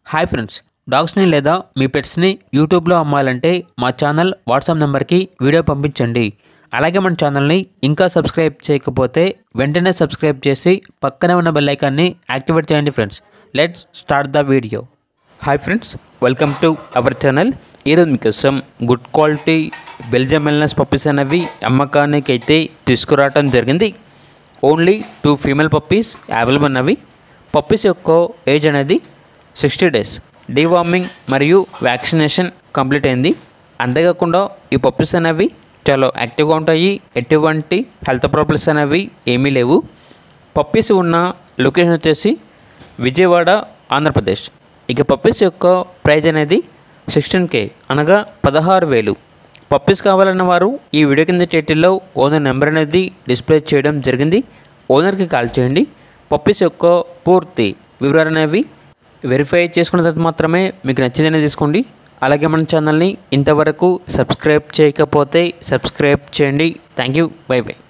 hi friends డాగ్స్ని లేదా మీ పెట్స్ని యూట్యూబ్లో అమ్మాలంటే మా ఛానల్ వాట్సాప్ నెంబర్కి వీడియో పంపించండి అలాగే మన ఛానల్ని ఇంకా సబ్స్క్రైబ్ చేయకపోతే వెంటనే సబ్స్క్రైబ్ చేసి పక్కనే ఉన్న బెల్ ఐకాన్ని యాక్టివేట్ చేయండి friends let's start the video hi friends welcome to our channel ఈరోజు మీకోసం good quality Belgium wellness puppies అనేవి అమ్మకానికి అయితే తీసుకురావడం జరిగింది only two female puppies available ఉన్నవి పప్పీస్ యొక్క ఏజ్ అనేది సిక్స్టీ డేస్ డీవార్మింగ్ మరియు వ్యాక్సినేషన్ కంప్లీట్ అయింది అంతేకాకుండా ఈ పప్పీస్ అనేవి చాలా యాక్టివ్గా ఉంటాయి ఎటువంటి హెల్త్ ప్రాబ్లమ్స్ అనేవి ఏమీ లేవు పప్పీస్ ఉన్న లొకేషన్ వచ్చేసి విజయవాడ ఆంధ్రప్రదేశ్ ఇక పప్పీస్ యొక్క ప్రైజ్ అనేది సిక్స్టీన్ కే అనగా పదహారు వేలు పప్పీస్ కావాలన్న వారు ఈ వీడియో కింద టైటిల్లో ఓనర్ నెంబర్ అనేది డిస్ప్లే చేయడం జరిగింది ఓనర్కి కాల్ చేయండి పప్పీస్ యొక్క పూర్తి వివరాలు అనేవి వెరిఫై చేసుకున్న తర్వాత మాత్రమే మీకు నచ్చిందని తీసుకోండి అలాగే మన ఛానల్ని ఇంతవరకు సబ్స్క్రైబ్ చేయకపోతే సబ్స్క్రైబ్ చేయండి థ్యాంక్ యూ బై బై